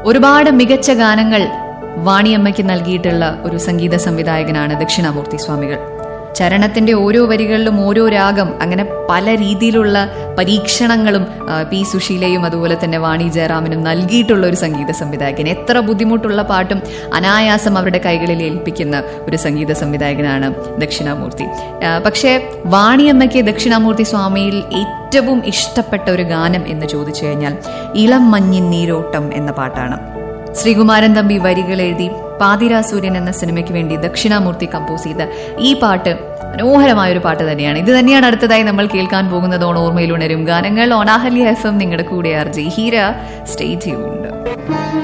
ഒരുപാട് മികച്ച ഗാനങ്ങൾ വാണിയമ്മയ്ക്ക് നൽകിയിട്ടുള്ള ഒരു സംഗീത സംവിധായകനാണ് ദക്ഷിണാമൂർത്തി സ്വാമികൾ ചരണത്തിന്റെ ഓരോ വരികളിലും ഓരോ രാഗം അങ്ങനെ പല രീതിയിലുള്ള പരീക്ഷണങ്ങളും ആ, പി സുശീലയും അതുപോലെ തന്നെ വാണി ജയറാമിനും നൽകിയിട്ടുള്ള ഒരു സംഗീത സംവിധായകൻ എത്ര ബുദ്ധിമുട്ടുള്ള പാട്ടും അനായാസം അവരുടെ കൈകളിൽ ഏൽപ്പിക്കുന്ന ഒരു സംഗീത സംവിധായകനാണ് ദക്ഷിണാമൂർത്തി ആ, പക്ഷേ വാണിയമ്മയ്ക്ക് ദക്ഷിണാമൂർത്തി സ്വാമിയിൽ ഏറ്റവും ഇഷ്ടപ്പെട്ട ഒരു ഗാനം എന്ന് ചോദിച്ചു കഴിഞ്ഞാൽ ഇളം മഞ്ഞിൻ നീരോട്ടം എന്ന പാട്ടാണ് ശ്രീകുമാരൻ തമ്പി വരികൾ എഴുതി പാതിരാ സൂര്യൻ എന്ന സിനിമയ്ക്ക് വേണ്ടി ദക്ഷിണാമൂർത്തി കമ്പോസ് ചെയ്ത ഈ പാട്ട് മനോഹരമായ ഒരു പാട്ട് തന്നെയാണ് ഇത് തന്നെയാണ് അടുത്തതായി നമ്മൾ കേൾക്കാൻ പോകുന്നത് ഓൺ ഓർമ്മയിൽ ഉണരും ഗാനങ്ങൾ ഓണാഹല്യ എഫ് എം നിങ്ങളുടെ കൂടെ ആർജി ഹീര സ്റ്റേ ട്യൂൺഡ്